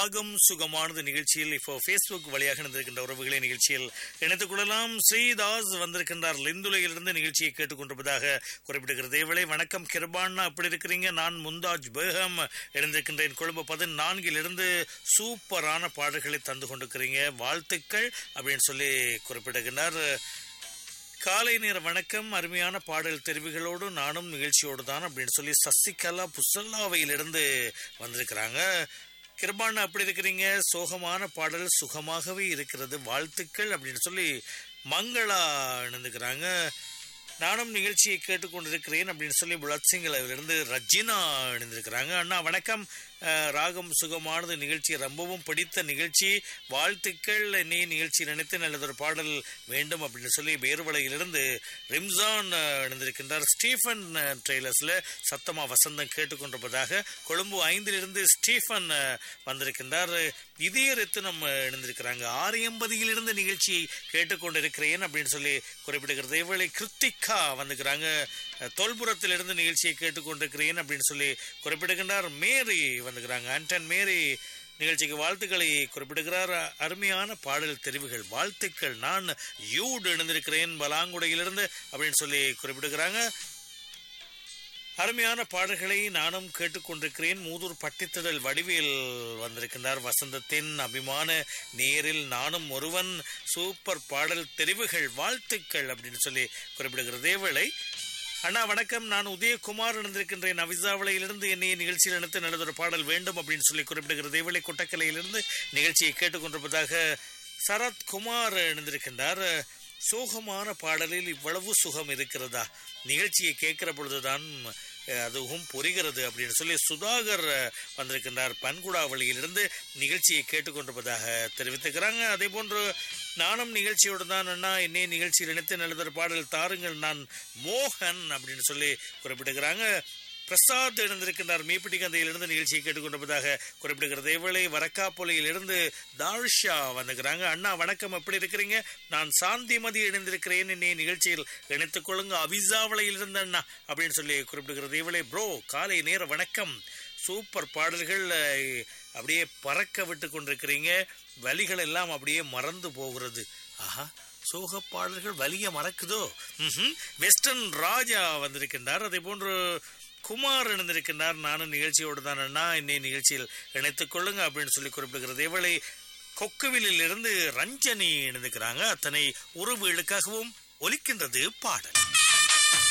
ராகம் சுகமானது நிகழ்ச்சியில் இப்போ ஃபேஸ்புக் வழியாக நடந்திருக்கின்ற உறவுகளை நிகழ்ச்சியில் இணைத்துக் கொள்ளலாம் ஸ்ரீதாஸ் வந்திருக்கின்றார் லிந்துலையிலிருந்து நிகழ்ச்சியை கேட்டுக்கொண்டிருப்பதாக குறிப்பிடுகிறது இவளை வணக்கம் கிருபான்னா அப்படி இருக்கிறீங்க நான் முந்தாஜ் பேகம் இணைந்திருக்கின்றேன் கொழும்பு பதினான்கிலிருந்து சூப்பரான பாடல்களை தந்து கொண்டிருக்கிறீங்க வாழ்த்துக்கள் அப்படின்னு சொல்லி குறிப்பிடுகின்றார் காலை நேர வணக்கம் அருமையான பாடல் தெரிவுகளோடு நானும் நிகழ்ச்சியோடு தான் அப்படின்னு சொல்லி சசிகலா புசல்லாவையிலிருந்து வந்திருக்கிறாங்க கிருபாண்ணா அப்படி இருக்கிறீங்க சோகமான பாடல் சுகமாகவே இருக்கிறது வாழ்த்துக்கள் அப்படின்னு சொல்லி மங்களா இணைந்துக்கிறாங்க நானும் நிகழ்ச்சியை கேட்டுக்கொண்டிருக்கிறேன் அப்படின்னு சொல்லி புலத்சிங்கில் இருந்து ரஜினா இணைந்திருக்கிறாங்க அண்ணா வணக்கம் அஹ், ராகம் சுகமானது நிகழ்ச்சி ரொம்பவும் பிடித்த நிகழ்ச்சி வாழ்த்துக்கள் நீ நிகழ்ச்சி நினைத்து நல்லதொரு பாடல் வேண்டும் அப்படின்னு சொல்லி வேறுவலையிலிருந்து ரிம்சான் அஹ், இணைந்திருக்கின்றார் ஸ்டீஃபன் அஹ், ட்ரெய்லர்ஸ்ல சத்தமா வசந்தம் கேட்டுக்கொண்டிருப்பதாக கொழும்பு ஐந்திலிருந்து ஸ்டீஃபன் அஹ், வந்திருக்கின்றார் இதய ரத்தினம் அஹ், இணைந்திருக்கிறாங்க ஆறு எண்பதியிலிருந்து நிகழ்ச்சியை கேட்டுக்கொண்டிருக்கிறேன் அப்படின்னு சொல்லி குறிப்பிடுகிறது இவளை கிருத்திகா வந்துக்கிறாங்க அஹ், தொல்புரத்திலிருந்து நிகழ்ச்சியை கேட்டுக்கொண்டிருக்கிறேன் அப்படின்னு சொல்லி குறிப்பிடுகின்றார் மேரி வந்துக்கிறாங்க ஆண்டன் மேரி நிகழ்ச்சிக்கு வாழ்த்துக்களை குறிப்பிடுகிறார் அருமையான பாடல் தெரிவுகள் வாழ்த்துக்கள் நான் யூட் இணைந்திருக்கிறேன் பலாங்குடையிலிருந்து அப்படின்னு சொல்லி குறிப்பிடுகிறாங்க அருமையான பாடல்களை நானும் கேட்டுக்கொண்டிருக்கிறேன் மூதூர் பட்டித்திடல் வடிவேல் வந்திருக்கின்றார் வசந்தத்தின் அபிமான நேரில் நானும் ஒருவன் சூப்பர் பாடல் தெரிவுகள் வாழ்த்துக்கள் அப்படின்னு சொல்லி குறிப்பிடுகிறது வேளை அண்ணா வணக்கம் நான் உதயகுமார் இணைந்திருக்கின்றேன் அவிசாவளையிலிருந்து என்னைய நிகழ்ச்சியில் இணைத்து நல்லதொரு பாடல் வேண்டும் அப்படின்னு சொல்லி குறிப்பிடுகிறது தேவலை கொட்டக்கலையிலிருந்து நிகழ்ச்சியை கேட்டுக்கொண்டிருப்பதாக சரத் குமார் இணைந்திருக்கின்றார் சோகமான பாடலில் இவ்வளவு சுகம் இருக்கிறதா நிகழ்ச்சியை கேட்கிற பொழுதுதான் அஹ், அதுவும் புரிகிறது அப்படின்னு சொல்லி சுதாகர் அஹ், வந்திருக்கின்றார் பன்குடாவளியிலிருந்து நிகழ்ச்சியை கேட்டுக்கொண்டிருப்பதாக தெரிவித்துக்கிறாங்க அதே போன்று நானும் நிகழ்ச்சியோடு தான் அண்ணா என்னை நிகழ்ச்சியில் இணைத்து நல்லதொரு பாடல் தாருங்கள் நான் மோகன் அப்படின்னு சொல்லி குறிப்பிடுகிறாங்க பிரசாத் இணைந்திருக்கின்றார் மீப்பிட்டி கந்தையிலிருந்து நிகழ்ச்சியை கேட்டுக்கொண்டிருப்பதாக குறிப்பிடுகிறது இவளை வரக்காப்பொலியிலிருந்து தார்ஷா வந்துக்கிறாங்க அண்ணா வணக்கம் எப்படி இருக்கிறீங்க நான் சாந்திமதி இணைந்திருக்கிறேன் என்னை நிகழ்ச்சியில் இணைத்துக் கொள்ளுங்க அவிசாவளையிலிருந்து அண்ணா அப்படின்னு சொல்லி குறிப்பிடுகிறது இவளை ப்ரோ காலை நேர வணக்கம் சூப்பர் பாடல்கள் அஹ், அப்படியே பறக்க விட்டு கொண்டிருக்கிறீங்க வலிகள் எல்லாம் அப்படியே மறந்து போகிறது ஆஹா சோக பாடல்கள் வலிய மறக்குதோ ம்ஹும். வெஸ்டர்ன் ராஜா வந்திருக்கின்றார் அதே போன்று குமார் இணைந்திருக்கின்றார் நானும் நிகழ்ச்சியோடு தான் அண்ணா இன்னை நிகழ்ச்சியில் இணைத்துக் கொள்ளுங்க அப்படின்னு சொல்லி குறிப்பிடுகிறது இவளை கொக்குவிலில் இருந்து ரஞ்சனி இணைந்துக்கிறாங்க அத்தனை உறவுகளுக்காகவும் ஒலிக்கின்றது பாடல்